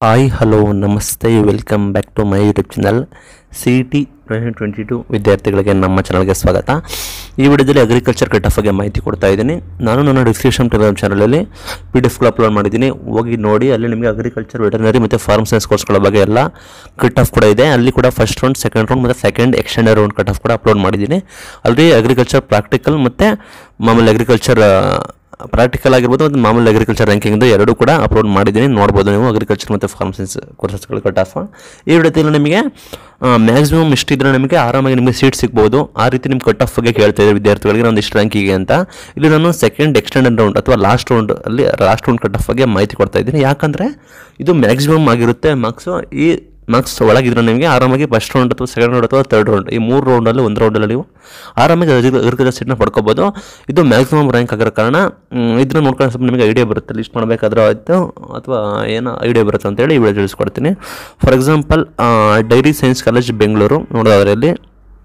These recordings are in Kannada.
hi hello namaste welcome back to my YouTube channel C T twenty twenty two ವಿದ್ಯಾರ್ಥಿಗಳಿಗೆ ನಮ್ಮ ಚಾನಲ್ಗೆ ಸ್ವಾಗತ ಈ ವಿಡಿಯೋದಲ್ಲಿ ಅಗ್ರಿಕಲ್ಚರ್ ಕಟ್ ಆಫ್ ಬಗ್ಗೆ ಮಾಹಿತಿ ಕೊಡ್ತಾ ಇದ್ದೀನಿ ನಾನು ನನ್ನ ಡಿಸ್ಕ್ರಿಪ್ಷನ್ ಟೆಲಿಗ್ರಾಮ್ ಚಾನಲಲ್ಲಿ ಪಿ ಡಿ ಎಫ್ಗಳು ಅಪ್ಲೋಡ್ ಮಾಡಿದ್ದೀನಿ ಹೋಗಿ ನೋಡಿ ಅಲ್ಲಿ ನಿಮಗೆ ಅಗ್ರಿಕಲ್ಚರ್ ವೆಟರ್ನರಿ ಮತ್ತು ಫಾರ್ಮ್ ಸೈನ್ಸ್ ಕೋರ್ಸ್ಗಳ ಬಗ್ಗೆ ಎಲ್ಲ ಕಟ್ ಆಫ್ ಕೂಡ ಇದೆ ಅಲ್ಲಿ ಕೂಡ ಫಸ್ಟ್ ರೌಂಡ್ ಸೆಕೆಂಡ್ ರೌಂಡ್ ಮತ್ತು second extended round cut off ಕೂಡ ಅಪ್ಲೋಡ್ ಮಾಡಿದ್ದೀನಿ ಅಲ್ಲಿ ಅಗ್ರಿಕಲ್ಚರ್ ಪ್ರಾಕ್ಟಿಕಲ್ ಮತ್ತು ಮಾಮೂಲಿ ಅಗ್ರಿಕಲ್ಚರ್ ಪ್ರಾಕ್ಟಿಕಲ್ ಆಗಿರ್ಬೋದು ಮತ್ತು ಮಾಮೂಲಿ ಅಗ್ರಿಕಲ್ಚರ್ ರ್ಯಾಂಕಿಂಗ್ ಎರಡು ಕೂಡ ಅಪ್ಲೋಡ್ ಮಾಡಿದ್ದೀನಿ ನೋಡ್ಬೋದು ನೀವು ಅಗ್ರಿಕಲ್ಚರ್ ಮತ್ತು ಫಾರ್ಮ್ ಸೈನ್ಸ್ ಕೋರ್ಸಸ್ಗಳು ಕಟ್ ಆಫ್ ಈ ವಿಡಿಯೋದಲ್ಲಿ ನಿಮಗೆ ಮ್ಯಾಕ್ಸಿಮಮ್ ಇಷ್ಟಿದ್ರೆ ನಿಮಗೆ ಆರಾಮಾಗಿ ನಿಮಗೆ ಸೀಟ್ ಸಿಗ್ಬೋದು ಆ ರೀತಿ ನಿಮ್ಮ ಕಟ್ ಆಫ್ ಬಗ್ಗೆ ಕೇಳ್ತಾ ಇದ್ದಾರೆ ವಿದ್ಯಾರ್ಥಿಗಳಿಗೆ ಒಂದು ಇಷ್ಟು ರ್ಯಾಂಕಿಗೆ ಅಂತ ಇಲ್ಲಿ ನಾನು ಸೆಕೆಂಡ್ ಎಕ್ಸ್ಟೆಂಡೆಡ್ ರೌಂಡ್ ಅಥವಾ ಲಾಸ್ಟ್ ರೌಂಡ್ ಅಲ್ಲಿ ಲಾಸ್ಟ್ ರೌಂಡ್ ಕಟ್ ಆಫ್ ಬಗ್ಗೆ ಮಾಹಿತಿ ಕೊಡ್ತಾ ಇದ್ದೀನಿ ಯಾಕಂದರೆ ಇದು ಮ್ಯಾಕ್ಸಿಮಮ್ ಆಗಿರುತ್ತೆ ಮಾರ್ಕ್ಸು ಈ ಮಾರ್ಕ್ಸ್ ಒಳಗಿದ್ರೆ ನಿಮಗೆ ಆರಾಮಾಗಿ ಫಸ್ಟ್ ರೌಂಡ್ ಅಥವಾ ಸೆಕೆಂಡ್ ರೌಂಡ್ ಅಥವಾ ತರ್ಡ್ ರೌಂಡ್ ಈ ಮೂರು ರೌಂಡಲ್ಲಿ ಒಂದು ರೌಂಡಲ್ಲಿ ನೀವು ಆರಾಮಾಗಿ ಅಗ್ರಿಕಲ್ಚರ್ ಸೀಟ್ನ ಪಡ್ಕೋಬೋದು ಇದು ಮ್ಯಾಕ್ಸಿಮಮ್ ರ್ಯಾಂಕ್ ಆಗಿರೋ ಕಾರಣ ಮ್, ಇದನ್ನ ನೋಡ್ಕೊಂಡು ಸ್ವಲ್ಪ ನಿಮಗೆ ಐಡಿಯಾ ಬರುತ್ತೆ ಲಿಸ್ಟ್ ಮಾಡಬೇಕಾದ್ರೂ ಆಯಿತು ಅಥವಾ ಏನೋ ಐಡಿಯಾ ಬರುತ್ತೆ ಅಂತೇಳಿ ಈ ವಿಡಿಯೋ ತಿಳಿಸ್ಕೊಡ್ತೀನಿ for example dairy science college Bengaluru ನೋಡೋದಾದ್ರೆ ಇಲ್ಲಿ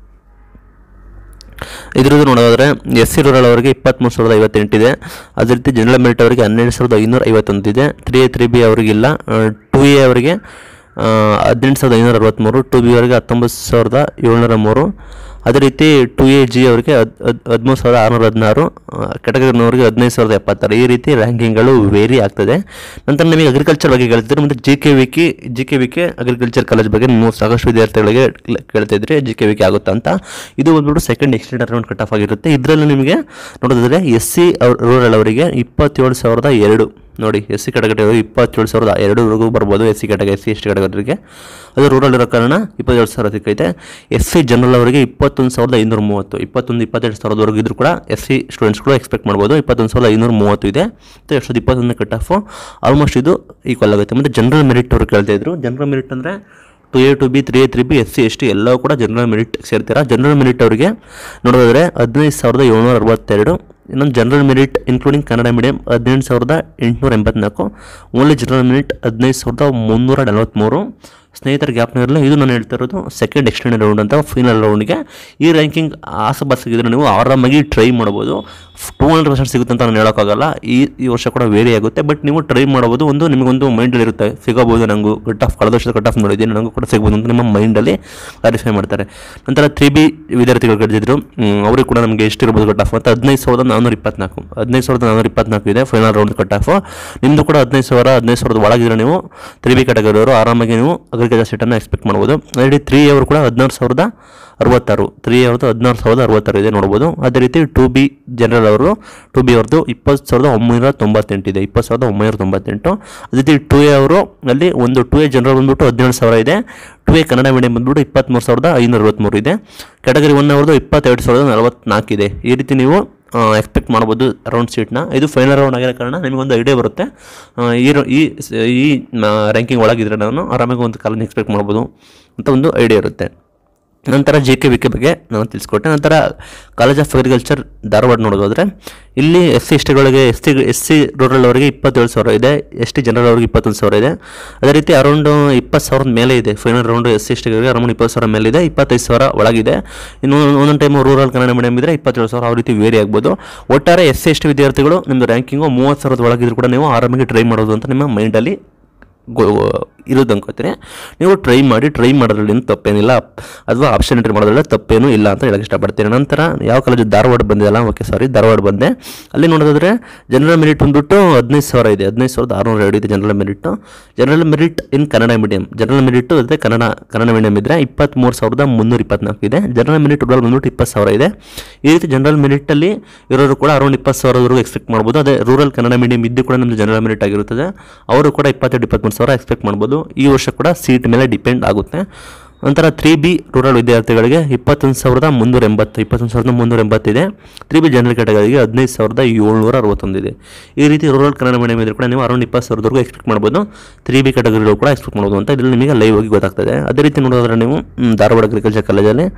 ಇದ್ರದ್ದು ನೋಡೋದಾದ್ರೆ ಎಸ್ ಸಿ ರೂರಲ್ ಅವರಿಗೆ ಇಪ್ಪತ್ತ್ಮೂರು ಸಾವಿರದ ಐವತ್ತೆಂಟಿದೆ ಅದೇ ರೀತಿ ಜನರಲ್ ಮೆರಿಟ್ ಅವರಿಗೆ ಹನ್ನೆರಡು ಸಾವಿರದ ಐನೂರ ಐವತ್ತೊಂದಿದೆ ತ್ರೀ ಎ ತ್ರೀ ಬಿ ಅವರಿಗಿಲ್ಲ ಟು ಎ ಅವರಿಗೆ ಆ, ಹದಿನೆಂಟು ಸಾವಿರದ ಐನೂರ ಅರವತ್ತ್ಮೂರು ಟು ಬಿ ಅವರಿಗೆ ಹತ್ತೊಂಬತ್ತು ಸಾವಿರದ ಏಳ್ನೂರ ಮೂರು ಅದೇ ರೀತಿ ಟು ಎ ಜಿ ಅವರಿಗೆ ಹದ್ ಹದ್ ಹದಿಮೂರು ಸಾವಿರದ ಆರುನೂರ ಹದಿನಾರು ಕೆಟಗರಿನವರಿಗೆ ಹದಿನೈದು ಸಾವಿರದ ಎಪ್ಪತ್ತಾರು ಈ ರೀತಿ ರ್ಯಾಂಕಿಂಗ್ಗಳು ವೇರಿ ಆಗ್ತದೆ ನಂತರ ನಿಮಗೆ ಅಗ್ರಿಕಲ್ಚರ್ ಬಗ್ಗೆ ಕೇಳ್ತಿದ್ರೆ ಮತ್ತು G K V K G K V K agriculture college ಬಗ್ಗೆ ನೀವು ಸಾಕಷ್ಟು ವಿದ್ಯಾರ್ಥಿಗಳಿಗೆ ಕೇಳ್- ಕೇಳ್ತಾ ಇದ್ರೆ ಜಿ ಕೆ ವಿಕೆ ಆಗುತ್ತಾ ಅಂತ ಇದು ಬಂದ್ಬಿಟ್ಟು second extended round cut off ಆಗಿರುತ್ತೆ ಇದರಲ್ಲಿ ನಿಮಗೆ ನೋಡೋದಾದ್ರೆ ಎಸ್ ಸಿ ರೂರಲ್ ಅವರಿಗೆ ಇಪ್ಪತ್ತೇಳು ಸಾವಿರದ ಎರಡು ನೋಡಿ ಎಸ್ ಸಿ ಕ್ಯಾಟಗರಿ ಇಪ್ಪತ್ತೇಳು ಸಾವಿರದ ಎರಡುವರೆಗೂ ಬರ್ಬೋದು S C category S C S T ಕ್ಯಾಟಗರಿಗೆ ಅದು ರೂರಲ್ ಇರೋ ಕಾರಣ ಇಪ್ಪತ್ತೇಳು ಸಾವಿರ ಸಿಕ್ಕೈತೆ ಎಸ್ ಸಿ ಜನರಲ್ ಅವರಿಗೆ ಇಪ್ಪತ್ತೊಂದು ಸಾವಿರದ ಐನೂರ ಮೂವತ್ತು ಇಪ್ಪತ್ತೊಂದು ಇಪ್ಪತ್ತೆರಡು ಸಾವಿರದವರೆಗೂ ಇದ್ರೂ ಕೂಡ ಎಸ್ ಸಿ ಸ್ಟೂಡೆಂಟ್ಸ್ಗಳು ಎಕ್ಸ್ಪೆಕ್ಟ್ ಮಾಡ್ಬೋದು ಇಪ್ಪತ್ತೊಂದು ಸಾವಿರದ ಐನೂರ ಮೂವತ್ತು ಇದೆ ಮತ್ತು ಎರಡು ಸಾವಿರದ ಇಪ್ಪತ್ತೊಂದನೇ ಕಟ್ ಆಫು ಆಲ್ಮೋಸ್ಟ್ ಇದು ಈಕ್ವಲ್ ಆಗುತ್ತೆ ಮತ್ತು ಜನರಲ್ ಮೆರಿಟ್ ಅವ್ರು ಕೇಳ್ತಾ ಇದ್ರು ಜನರಲ್ ಮೆರಿಟ್ ಅಂದರೆ two A two B three A three B S C S T ಎಲ್ಲವೂ ಕೂಡ ಜನರಲ್ ಮೆರಿಟ್ ಸೇರ್ತೀರಾ ಜನರಲ್ ಮೆರಿಟ್ ಅವರಿಗೆ ನೋಡೋದಾದ್ರೆ ಹದಿನೈದು ಸಾವಿರದ ಏಳ್ನೂರ ಅರವತ್ತೆರಡು ಇನ್ನೊಂದು general merit including Kannada medium ಹದಿನೆಂಟು ಸಾವಿರದ ಎಂಟುನೂರ ಎಂಬತ್ನಾಲ್ಕು ಓನ್ಲಿ ಜನರಲ್ ಮೆರಿಟ್ ಹದಿನೈದು ಸಾವಿರದ ಮುನ್ನೂರ ನಲವತ್ತ್ಮೂರು ಸ್ನೇಹಿತರ ಗ್ಯಾಪ್ನಲ್ಲಿರಲಿ ಇದು ನಾನು ಹೇಳ್ತಾ ಇರೋದು ಸೆಕೆಂಡ್ ಎಕ್ಸ್ಟೆಂಡೆಡ್ ರೌಂಡ್ ಅಂತ ಫೈನಲ್ ರೌಂಡ್ಗೆ ಈ ರ್ಯಾಂಕಿಂಗ್ ಆಸಪಾಸಾಗಿದ್ರೆ ನೀವು ಆರಾಮಾಗಿ ಟ್ರೈ ಮಾಡ್ಬೋದು ಟೂ ಹಂಡ್ರೆಡ್ ಪರ್ಸೆಂಟ್ ಸಿಗುತ್ತೆ ಅಂತ ನಾನು ಹೇಳೋಕ್ಕಾಗಲ್ಲ ಈ ಈ ವರ್ಷ ಕೂಡ ವೇರಿ ಆಗುತ್ತೆ ಬಟ್ ನೀವು ಟ್ರೈ ಮಾಡ್ಬೋದು ಒಂದು ನಿಮಗೊಂದು ಮೈಂಡಲ್ಲಿ ಇರುತ್ತೆ ಸಿಗಬಹುದು ನನಗೂ ಕಟ್ ಆಫ್ ಕಳೆದ ವರ್ಷದ ಕಟ್ ಆಫ್ ನೋಡಿದ್ದೀನಿ ನನಗೂ ಕೂಡ ಸಿಗ್ಬೋದು ಅಂತ ನಿಮ್ಮ ಮೈಂಡಲ್ಲಿ ಕ್ಲಾರಿಫೈ ಮಾಡ್ತಾರೆ ನಂತರ ತ್ರೀ ಬಿ ವಿದ್ಯಾರ್ಥಿಗಳು ಕರೆದಿದ್ರು ಅವ್ರಿಗೆ ಕೂಡ ನಮಗೆ ಎಷ್ಟಿರ್ಬೋದು ಕಟ್ ಆಫ್ ಅಂತ ಹದಿನೈದು ಸಾವಿರದ ನಾನ್ನೂರ ಇಪ್ಪತ್ನಾಲ್ಕು ಹದಿನೈದು ಸಾವಿರದ ನಾನ್ನೂರ ಇಪ್ಪತ್ನಾಲ್ಕು ಇದೆ ಫೈನಲ್ ರೌಂಡ್ ಕಟ್ ಆಫ್ ನಿಮ್ಮದು ಕೂಡ ಹದಿನೈದು ಸಾವಿರ ಹದಿನೈದು ಸಾವಿರದ ಒಳಗಿದ್ರೆ ನೀವು ತ್ರೀ ಬಿ ಕ್ಯಾಟಗರಿಯವರು ಆರಾಮಾಗಿ ನೀವು ಅಗ್ರಿಕಲ್ಚರ್ ಸೀಟನ್ನು ಎಕ್ಸ್ಪೆಕ್ಟ್ ಮಾಡ್ಬೋದು ಅದೇ ತ್ರೀ ಅವರು ಕೂಡ ಹದಿನಾರು ಸಾವಿರದ ಅರವತ್ತಾರು ತ್ರೀ ಅವ್ರದ್ದು ಹದಿನಾರು ಸಾವಿರದ ಅರವತ್ತಾರು ಇದೆ ನೋಡ್ಬೋದು ಅದೇ ರೀತಿ ಟು ಬಿ ಜನರಲ್ ಅವರು ಟು ಬಿ ಅವ್ರದ್ದು ಇಪ್ಪತ್ತು ಸಾವಿರದ ಒಂಬೈನೂರ ತೊಂಬತ್ತೆಂಟು ಇದೆ ಇಪ್ಪತ್ತು ಸಾವಿರದ ಒಂಬೈನೂರ ತೊಂಬತ್ತೆಂಟು ಅದೇ ರೀತಿ ಟು ಎ ಅವರು ಅಲ್ಲಿ ಒಂದು ಟು ಎ ಜನರಲ್ ಬಂದ್ಬಿಟ್ಟು ಹದಿನೇಳು ಸಾವಿರ ಇದೆ ಟು ಎ ಕನ್ನಡ ಮೀಡಿಯಂ ಬಂದ್ಬಿಟ್ಟು ಇಪ್ಪತ್ತ್ಮೂರು ಸಾವಿರದ ಐನೂರ ಅರವತ್ತ್ಮೂರು ಇದೆ ಕ್ಯಾಟಗರಿ ಒನ್ ಅವ್ರದ್ದು ಇಪ್ಪತ್ತೆರಡು ಸಾವಿರದ ನಲವತ್ತ್ನಾಲ್ಕು ಇದೆ ಈ ರೀತಿ ನೀವು ಎಕ್ಸ್ಪೆಕ್ಟ್ ಮಾಡ್ಬೋದು ರೌಂಡ್ ಸೀಟ್ನ ಇದು ಫೈನಲ್ ರೌಂಡ್ ಆಗಿರೋ ಕಾರಣ ನಿಮಗೊಂದು ಐಡಿಯಾ ಬರುತ್ತೆ ಆ, ಈ ರ- ಈ ಸ- ಈ ರ್ಯಾಂಕಿಂಗ್ ಒಳಗಿದ್ರೆ ನಾನು ಆರಾಮಾಗಿ ಒಂದು ಕಾಲೇಜ್ ಎಕ್ಸ್ಪೆಕ್ಟ್ ಮಾಡ್ಬೋದು ಅಂತ ಒಂದು ಐಡಿಯಾ ಇರುತ್ತೆ ನಂತರ ಜೆ ಕೆ ವಿ ಕೆ ಬಗ್ಗೆ ನಾನು ತಿಳಿಸ್ಕೊಟ್ಟೆ ನಂತರ ಕಾಲೇಜ್ ಆಫ್ ಅಗ್ರಿಕಲ್ಚರ್ ಧಾರವಾಡ ನೋಡೋದಾದ್ರೆ ಇಲ್ಲಿ ಎಸ್ ಸಿ ಎಸ್ ಟಿಗಳಿಗೆ S C S C rural ಅವರಿಗೆ ಇಪ್ಪತ್ತೇಳು ಸಾವಿರ ಇದೆ ಎಸ್ ಟಿ ಜನರಲ್ ಅವರಿಗೆ ಇಪ್ಪತ್ತೊಂದು ಸಾವಿರ ಇದೆ ಅದೇ ರೀತಿ ಅರೌಂಡ್ ಇಪ್ಪತ್ತು ಸಾವಿರದ ಮೇಲೆ ಇದೆ final round S C S ಟಿಗಳಿಗೆ ಅರೌಂಡ್ ಇಪ್ಪತ್ತು ಸಾವಿರ ಮೇಲೆ ಇದೆ ಇಪ್ಪತ್ತೈದು ಸಾವಿರ ಒಳಗಿದೆ ಇನ್ನು ಒಂದೊಂದು ಟೈಮು ರೂರಲ್ ಕನ್ನಡ ಮೀಡಿಯಂ ಇದ್ದರೆ ಇಪ್ಪತ್ತೇಳು ಸಾವಿರ ಆ ರೀತಿ ವೇರಿ ಆಗ್ಬೋದು ಒಟ್ಟಾರೆ ಎಸ್ ಸಿ ಎಸ್ ಟಿ ವಿದ್ಯಾರ್ಥಿಗಳು ನಿಮ್ಮದು ರ್ಯಾಂಕಿಂಗು ಮೂವತ್ತು ಸಾವಿರದ ಒಳಗಿದ್ರು ಕೂಡ ನೀವು ಆರಾಮಾಗಿ ಟ್ರೈ ಮಾಡೋದು ಅಂತ ನಿಮ್ಮ ಮೈಂಡಲ್ಲಿ ಗೊ ಇರೋದು ಅನ್ಕೋತೀನಿ ನೀವು ಟ್ರೈ ಮಾಡಿ ಟ್ರೈ ಮಾಡೋದ್ರಲ್ಲಿ ಏನು ತಪ್ಪೇನಿಲ್ಲ ಅಥವಾ ಆಪ್ಷನ್ ಎಂಟ್ರಿ ಮಾಡೋದ್ರಲ್ಲಿ ತಪ್ಪೇನೂ ಇಲ್ಲ ಅಂತ ಹೇಳಕ್ಕೆ ಇಷ್ಟಪಡ್ತೀನಿ ನಂತರ ಯಾವ ಕಾಲೇಜು ಧಾರವಾಡ ಬಂದಿಲ್ಲ ಓಕೆ ಸಾರಿ ಧಾರವಾಡ ಬಂದೆ ಅಲ್ಲಿ ನೋಡೋದಾದ್ರೆ ಜನರಲ್ ಮೆರಿಟ್ ಬಂದ್ಬಿಟ್ಟು ಹದಿನೈದು ಸಾವಿರ ಇದೆ ಹದಿನೈದು ಸಾವಿರದ ಆರುನೂರ ಎರಡು ಇದೆ general merit general merit in Kannada medium general merit ಅದೇ ಕನ್ನಡ ಕನ್ನಡ ಮೀಡಿಯಂ ಇದ್ದರೆ ಇಪ್ಪತ್ತ್ಮೂರು ಸಾವಿರದ ಮುನ್ನೂರ ಇಪ್ಪತ್ನಾಲ್ಕು ಇದೆ ಜನರಲ್ ಮೆರಿಟ್ ಟೋಟಲ್ ಬಂದ್ಬಿಟ್ಟು ಇಪ್ಪತ್ತು ಸಾವಿರ ಇದೆ ಈ ರೀತಿ ಜನರಲ್ ಮೆರಿಟಲ್ಲಿ ಇರೋರು ಕೂಡ ಅರೌಂಡ್ ಇಪ್ಪತ್ತು ಸಾವಿರದವರೆಗೂ ಎಕ್ಸ್ಪೆಕ್ಟ್ ಮಾಡ್ಬೋದು ಅದೇ ರೂರಲ್ ಕನ್ನಡ ಮೀಡಿಯಂ ಇದ್ದು ಕೂಡ ನಮ್ಮದು ಜನರಲ್ ಮೆರಿಟ್ ಆಗಿರುತ್ತದೆ ಅವರು ಕೂಡ ಇಪ್ಪತ್ತೆರಡು ಇಪ್ಪತ್ತ್ಮೂರು ಸಾವಿರ ಎಕ್ಸ್ಪೆಕ್ಟ್ ಮಾಡ್ಬೋದು ಈ ವರ್ಷ ಕೂಡ ಸೀಟ್ ಮೇಲೆ ಡಿಪೆಂಡ್ ಆಗುತ್ತೆ ನಂತರ ತ್ರೀ ಬಿ ರೂರಲ್ ವಿದ್ಯಾರ್ಥಿಗಳಿಗೆ ಇಪ್ಪತ್ತೊಂದು ಸಾವಿರದ ಮುನ್ನೂರ ಎಂಬತ್ತು ಇಪ್ಪತ್ತೊಂದು ಸಾವಿರದ ಮುನ್ನೂರ ಎಂಬತ್ತಿದೆ ತ್ರೀ ಬಿ ಜನರಲ್ ಕ್ಯಾಟಗರಿಗೆ ಹದಿನೈದು ಸಾವಿರದ ಏಳ್ನೂರ ಅರವತ್ತೊಂದಿದೆ ಈ ರೀತಿ ರೂರಲ್ ಕನ್ನಡ ಮೀಡಿಯಂ ಇದ್ರೂ ಕೂಡ ನೀವು ಅರೌಂಡ್ ಇಪ್ಪತ್ತು ಸಾವಿರದವರೆಗೂ ಎಕ್ಸ್ಪೆಕ್ಟ್ ಮಾಡ್ಬೋದು ತ್ರೀ ಬಿ ಕ್ಯಾಟಗರಿಗಳು ಕೂಡ ಎಕ್ಸ್ಪೆಕ್ಟ್ ಮಾಡ್ಬೋದು ಅಂತ ಇದರಲ್ಲಿ ನಿಮಗೆ ಲೈವ್ ಆಗಿ ಗೊತ್ತಾಗ್ತದೆ ಅದೇ ರೀತಿ ನೋಡೋದಾದ್ರೆ ನೀವು ಮ್, ಧಾರವಾಡ ಅಗ್ರಿಕಲ್ಚರ್ ಕಾಲೇಜಲ್ಲಿ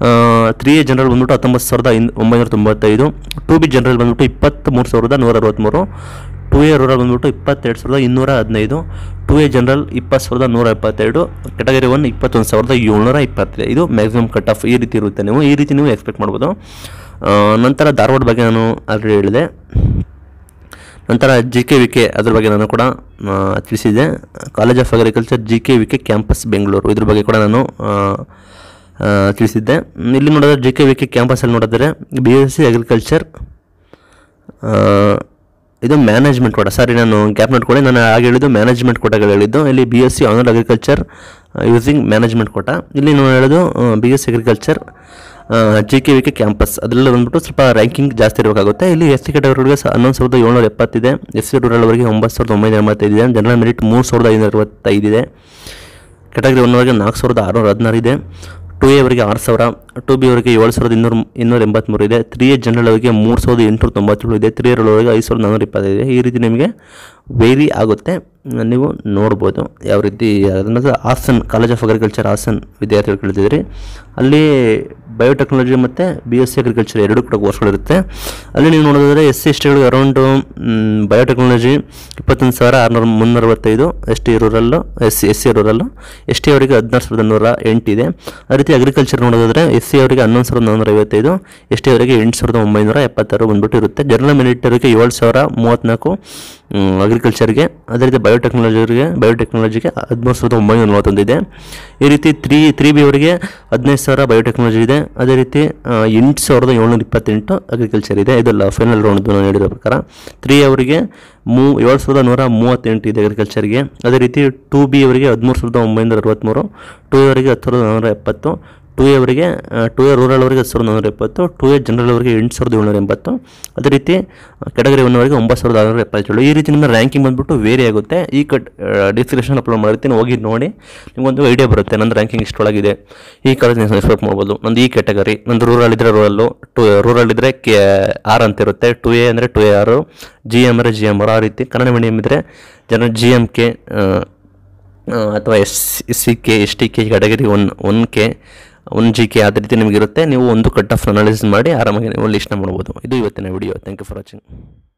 ತ್ರೀ ಎ ಜನರಲ್ ಬಂದ್ಬಿಟ್ಟು ಹತ್ತೊಂಬತ್ತು ಸಾವಿರದ ಐನ್ ಒಂಬೈನೂರ ತೊಂಬತ್ತೈದು ಟು ಬಿ ಜನರಲ್ ಬಂದ್ಬಿಟ್ಟು ಇಪ್ಪತ್ತ್ಮೂರು ಸಾವಿರದ ನೂರ ಅರವತ್ತ್ಮೂರು ಟು ಎ ರೂರಲ್ ಬಂದ್ಬಿಟ್ಟು ಇಪ್ಪತ್ತೆರಡು ಸಾವಿರದ ಇನ್ನೂರ ಹದಿನೈದು ಟು ಎ ಜನರಲ್ ಇಪ್ಪತ್ತು ಸಾವಿರದ ನೂರ ಎಪ್ಪತ್ತೆರಡು ಕೆಟಗರಿ ಒನ್ ಇಪ್ಪತ್ತೊಂದು ಸಾವಿರದ ಏಳ್ನೂರ ಇಪ್ಪತ್ತಿದೆ ಇದು ಮ್ಯಾಕ್ಸಿಮಮ್ ಕಟ್ ಆಫ್ ಈ ರೀತಿ ಇರುತ್ತೆ ನೀವು ಈ ರೀತಿ ನೀವು ಎಕ್ಸ್ಪೆಕ್ಟ್ ಮಾಡ್ಬೋದು ಆ, ನಂತರ ಧಾರವಾಡ ಬಗ್ಗೆ ನಾನು ಆಲ್ರೆಡಿ ಹೇಳಿದೆ ನಂತರ ಜಿ ಕೆ ವಿ ಕೆ ಅದ್ರ ಬಗ್ಗೆ ನಾನು ಕೂಡ ಆ, ತಿಳಿಸಿದ್ದೆ college of agriculture G K V K campus Bengaluru ಇದ್ರ ಬಗ್ಗೆ ಕೂಡ ನಾನು ಆ, ಆ, ತಿಳಿಸಿದ್ದೆ ಹ್ಮ್, ಇಲ್ಲಿ ನೋಡಿದ್ರೆ ಜಿ ಕೆ ವಿ ಕೆ ಕ್ಯಾಂಪಸಲ್ಲಿ ನೋಡಿದ್ರೆ ಬಿ ಎಸ್ ಸಿ ಅಗ್ರಿಕಲ್ಚರ್ ಇದು ಮ್ಯಾನೇಜ್ಮೆಂಟ್ ಕೋಟ ಸಾರಿ ನಾನು ಗ್ಯಾಪ್ ನೋಡ್ಕೊಳ್ಳಿ ನಾನು ಆಗ ಹೇಳಿದ್ದು ಮ್ಯಾನೇಜ್ಮೆಂಟ್ ಕೋಟಗಳು ಹೇಳಿದ್ದು ಇಲ್ಲಿ B S C honours agriculture using management quota ಇಲ್ಲಿ ನಾನು ಹೇಳೋದು B S C agriculture G K V K campus ಅದರಲ್ಲಿ ಬಂದ್ಬಿಟ್ಟು ಸ್ವಲ್ಪ ರ್ಯಾಂಕಿಂಗ್ ಜಾಸ್ತಿ ಇರಬೇಕಾಗುತ್ತೆ ಇಲ್ಲಿ ಎಸ್ ಸಿ ಕೆಟಗರಿಗೆ ಹನ್ನೊಂದು ಸಾವಿರದ ಏಳ್ನೂರ ಎಪ್ಪತ್ತಿದೆ ಎಸ್ ಸಿ ರೂರಲ್ ಅವರಿಗೆ ಒಂಬತ್ತು ಸಾವಿರದ ಒಂಬೈನೂರ ಎಂಬತ್ತೈದಿದೆ ಜನರಲ್ ಮೆರಿಟ್ ಮೂರು ಸಾವಿರದ ಐನೂರ ಅರವತ್ತೈದಿದೆ ಕೆಟಗರಿ ಒನ್ವರೆಗೆ ನಾಲ್ಕು ಸಾವಿರದ ಆರುನೂರ ಹದಿನಾರು ಇದೆ ಟು ಎ ಅವರಿಗೆ ಆರು ಸಾವಿರ ಟು ಬಿ ಅವರಿಗೆ ಏಳು ಸಾವಿರದ ಇನ್ನೂರ ಇನ್ನೂರ ಎಂಬತ್ತ್ಮೂರು ಇದೆ ತ್ರೀ ಎ ಜನರಲ್ ಅವರಿಗೆ ಮೂರು ಸಾವಿರದ ಎಂಟುನೂರ ತೊಂಬತ್ತೇಳು ಇದೆ ತ್ರೀ ಎರ್ ಅವರಿಗೆ ಐದು ಸಾವಿರದ ನಾನ್ನೂರ ಇಪ್ಪತ್ತೈದು ಇದೆ ಈ ರೀತಿ ನಿಮಗೆ ವೇರಿ ಆಗುತ್ತೆ ನೀವು ನೋಡ್ಬೋದು ಯಾವ ರೀತಿ ಅದನ್ನ Hassan college of agriculture Hassan ವಿದ್ಯಾರ್ಥಿಗಳು ಕೇಳ್ತಿದ್ರಿ ಅಲ್ಲಿ ಬಯೋಟೆಕ್ನಾಲಜಿ ಮತ್ತು ಬಿ ಎಸ್ ಸಿ ಅಗ್ರಿಕಲ್ಚರ್ ಎರಡು ಕೂಡ ಕೋರ್ಸ್ಗಳಿರುತ್ತೆ ಅಲ್ಲಿ ನೀವು ನೋಡೋದಾದ್ರೆ ಎಸ್ ಸಿ ಎಸ್ ಟಿಗಳಿಗೆ ಅರೌಂಡು ಬಯೋಟೆಕ್ನಾಲಜಿ ಇಪ್ಪತ್ತೊಂದು ಸಾವಿರ ಆರುನೂರ ಮುನ್ನೂರ ಅರವತ್ತೈದು ಎಸ್ ಟಿ ರೂರಲ್ಲು ಎಸ್ ಸಿ ಎಸ್ ಸಿ ರೂರಲ್ಲು ಎಸ್ ಟಿ ಅವರಿಗೆ ಹದಿನಾರು ಸಾವಿರದ ನೂರ ಎಂಟಿದೆ ಅದೇ ರೀತಿ ಅಗ್ರಿಕಲ್ಚರ್ ನೋಡೋದಾದ್ರೆ ಎಸ್ ಸಿ ಅವರಿಗೆ ಹನ್ನೊಂದು ಸಾವಿರದ ನಾನ್ನೂರ ಐವತ್ತೈದು ಎಸ್ ಟಿ ಅವರಿಗೆ ಎಂಟು ಸಾವಿರದ ಒಂಬೈನೂರ ಎಪ್ಪತ್ತಾರು ಬಂದ್ಬಿಟ್ಟು ಇರುತ್ತೆ ಜನರಲ್ ಮಿಲಿಟರಿಗೆ ಏಳು ಸಾವಿರ ಮೂವತ್ತ್ನಾಲ್ಕು ಅಗ್ರಿಕಲ್ಚರ್ಗೆ ಅದೇ ರೀತಿ ಬಯೋಟೆಕ್ನಾಲಜಿಗೆ ಬಯೋಟೆಕ್ನಾಲಜಿಗೆ ಹದಿಮೂರು ಸಾವಿರದ ಒಂಬೈನೂರ ನಲವತ್ತೊಂದು ಇದೆ ಈ ರೀತಿ ತ್ರೀ ತ್ರೀ ಬಿ ಅವರಿಗೆ ಹದಿನೈದು ಸಾವಿರ ಬಯೋಟೆಕ್ನಾಲಜಿ ಇದೆ ಅದೇ ರೀತಿ ಆ, ಎಂಟು ಸಾವಿರದ ಏಳ್ನೂರ ಇಪ್ಪತ್ತೆಂಟು ಅಗ್ರಿಕಲ್ಚರ್ ಇದೆ ಇದಲ್ಲ ಫೈನಲ್ ರೌಂಡ್ ನಾನು ಹೇಳಿರೋ ಪ್ರಕಾರ ತ್ರೀ ಅವರಿಗೆ ಮೂ ಏಳು ಸಾವಿರದ ನೂರ ಮೂವತ್ತೆಂಟು ಇದೆ ಅಗ್ರಿಕಲ್ಚರ್ಗೆ ಅದೇ ರೀತಿ ಟು ಬಿ ಅವರಿಗೆ ಹದಿಮೂರು ಸಾವಿರದ ಒಂಬೈನೂರ ಅರವತ್ತ್ಮೂರು ಟು ಅವರಿಗೆ ಹತ್ತು ಸಾವಿರದ ನಾನ್ನೂರ ಎಪ್ಪತ್ತು ಟು ಎ ಅವರಿಗೆ ಟು ಎ ರೂರಲ್ ಅವರಿಗೆ ಹತ್ತು ಸಾವಿರದ ನಾನ್ನೂರ ಎಪ್ಪತ್ತು ಟು ಎ ಜನರಲ್ ಅವರಿಗೆ ಎಂಟು ಸಾವಿರದ ಏಳ್ನೂರ ಎಂಬತ್ತು ಅದೇ ರೀತಿ ಕೆಟಗರಿ ಒನ್ ಅವರಿಗೆ ಒಂಬತ್ತು ಸಾವಿರದ ಆರುನೂರ ಎಪ್ಪತ್ತೇಳು ಈ ರೀತಿ ನಿಮ್ಮ ರ್ಯಾಂಕಿಂಗ್ ಬಂದ್ಬಿಟ್ಟು ವೇರಿ ಆಗುತ್ತೆ ಈ ಕಟ್ ಡಿಸ್ಕ್ರಿಪ್ಷನ್ ಅಪ್ಲೋಡ್ ಮಾಡಿರ್ತೀನಿ ಹೋಗಿ ನೋಡಿ ನಿಮಗೊಂದು ಐಡಿಯಾ ಬರುತ್ತೆ ನಂದು ರ್ಯಾಂಕಿಂಗ್ ಇಷ್ಟೊಳಗಿದೆ ಈ ಕಾಲೇಜ್ ನೀವು ಎಕ್ಸ್ಪೆಕ್ಟ್ ಮಾಡ್ಬೋದು ನಂದು ಈ ಕೆಟಗರಿ ನಂದು ರೂರಲ್ ಇದ್ದರೆ ರೂರಲ್ಲು ಟು ರೂರಲ್ ಇದ್ದರೆ ಕೆ ಆರ್ ಅಂತ ಇರುತ್ತೆ ಟು ಎ ಅಂದರೆ two A R G M ಅಂದರೆ ಜಿ ಎಮ್ ಆರ್ ಆ ರೀತಿ ಕನ್ನಡ ಮೀಡಿಯಮ್ ಇದ್ದರೆ ಜನ ಜಿ ಎಮ್ ಕೆ ಅಥವಾ S C K S T K category one one K one G K ಅದೇ ರೀತಿ ನಿಮಗಿರುತ್ತೆ ನೀವು ಒಂದು ಕಟ್ ಆಫ್ ಅನಾಲಿಸಿಸ್ ಮಾಡಿ ಆರಾಮಾಗಿ ನೀವು ಲಿಸ್ಟ್ನ ಮಾಡ್ಬೋದು ಇದು ಇವತ್ತಿನ video thank you for watching